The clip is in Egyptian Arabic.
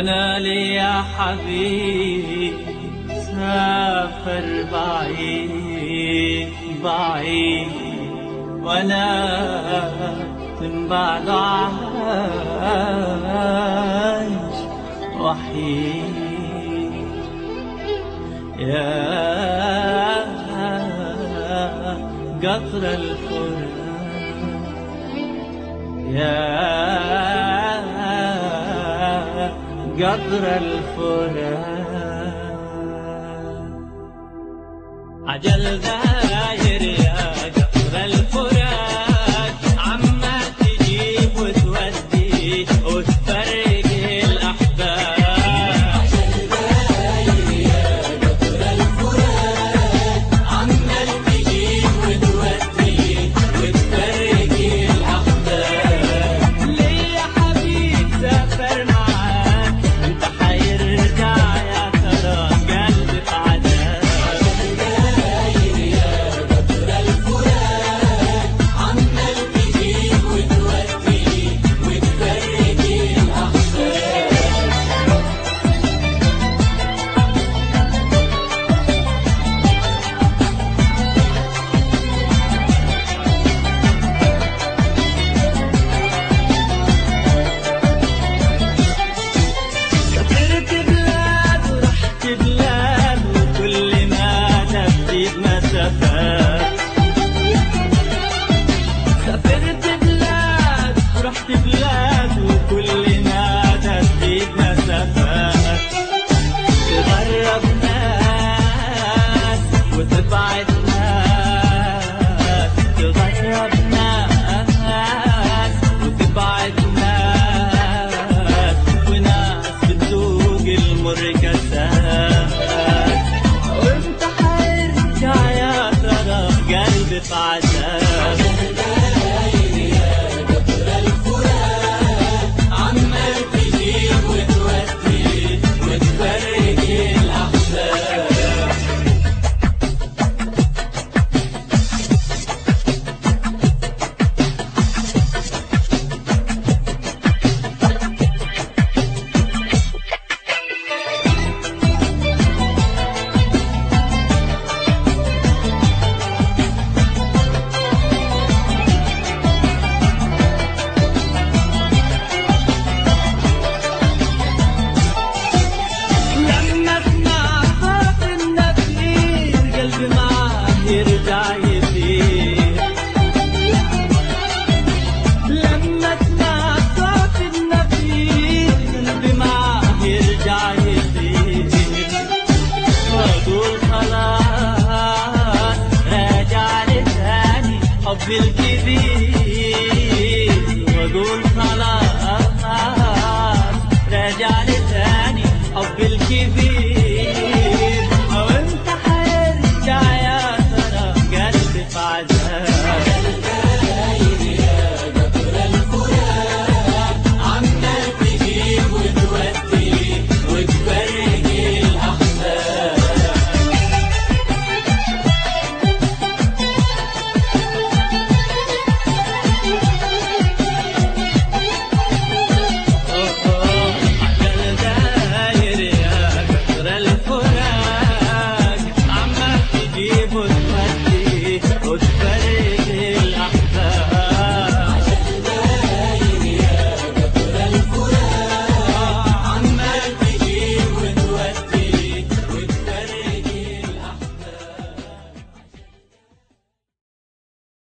وانا لي يا حبيبي سافر بعيد بعيد وانا من بعد عايش وحيد يا قطر الفرات يا قطر الفرات عجل داير يا قطر الفرات عما تجيب وتودي وتفرق الأحباب عمال تجيب وتودي وتفرق الأحباب ليه يا حبيب سافر معاك انت حيرجع يا ترى قلبي في عذاب سافرت بلاد ورحت بلاد وكل ما تزيد مسافات سافرت بلاد ورحت بلاد وكل ما تزيد مسافات تغرب ناس وتبعد ناس تغرب ناس وتبعد ناس وناس بتذوق المركزات وانت حيرجع يا ترى قلبي في عذاب عمال تجيب وتودي وتفرق الأحباب لما اسمع صوت النفير قلبي معاه يرجع يطير لما اسمع صوت النفير قلبي معاه يرجع يطير واقول خلاص راجع لتاني حبي الكبير واقول خلاص راجع لتاني حبي الكبير او انت حيرجع يا ترى قلبي في عذاب